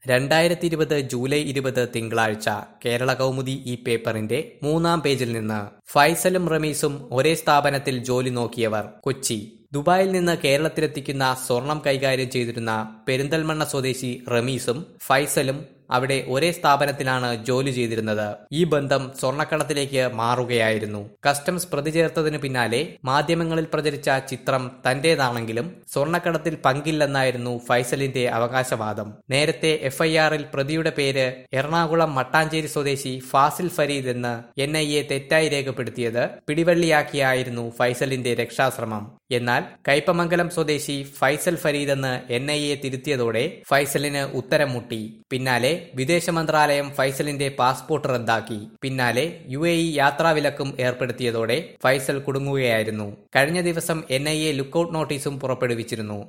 രണ്ടായിരത്തി ഇരുപത് ജൂലൈ ഇരുപത് തിങ്കളാഴ്ച കേരള കൗമുദി ഈ പേപ്പറിന്റെ മൂന്നാം പേജിൽ നിന്ന് ഫൈസലും റമീസും ഒരേ സ്ഥാപനത്തിൽ ജോലി നോക്കിയവർ കൊച്ചി ദുബായിൽ നിന്ന് കേരളത്തിലെത്തിക്കുന്ന സ്വർണം കൈകാര്യം ചെയ്തിരുന്ന പെരിന്തൽമണ്ണ സ്വദേശി റമീസും ഫൈസലും അവിടെ ഒരേ സ്ഥാപനത്തിലാണ് ജോലി ചെയ്തിരുന്നത് ഈ ബന്ധം സ്വർണ്ണക്കടത്തിലേക്ക് മാറുകയായിരുന്നു കസ്റ്റംസ് പ്രതി ചേർത്തതിനു പിന്നാലെ മാധ്യമങ്ങളിൽ പ്രചരിച്ച ചിത്രം തന്റേതാണെങ്കിലും സ്വർണ്ണക്കടത്തിൽ പങ്കില്ലെന്നായിരുന്നു ഫൈസലിന്റെ അവകാശവാദം നേരത്തെ എഫ്ഐആറിൽ പ്രതിയുടെ പേര് എറണാകുളം മട്ടാഞ്ചേരി സ്വദേശി ഫാസിൽ ഫരീദ് എന്ന് എൻ ഐ എ തെറ്റായി രേഖപ്പെടുത്തിയത് പിടിവള്ളിയാക്കിയായിരുന്നു ഫൈസലിന്റെ രക്ഷാശ്രമം എന്നാൽ കൈപ്പമംഗലം സ്വദേശി ഫൈസൽ ഫരീദ് എന്ന് എൻ ഐ എ തിരുത്തിയതോടെ ഫൈസലിന് ഉത്തരം മുട്ടി പിന്നാലെ വിദേശ മന്ത്രാലയം ഫൈസലിന്റെ പാസ്പോർട്ട് റദ്ദാക്കി പിന്നാലെ യു എ ഇ യാത്രാവിലക്കും ഏർപ്പെടുത്തിയതോടെ ഫൈസൽ കുടുങ്ങുകയായിരുന്നു കഴിഞ്ഞ ദിവസം എൻ ഐ എ ലുക്കൌട്ട് നോട്ടീസും പുറപ്പെടുവിച്ചിരുന്നു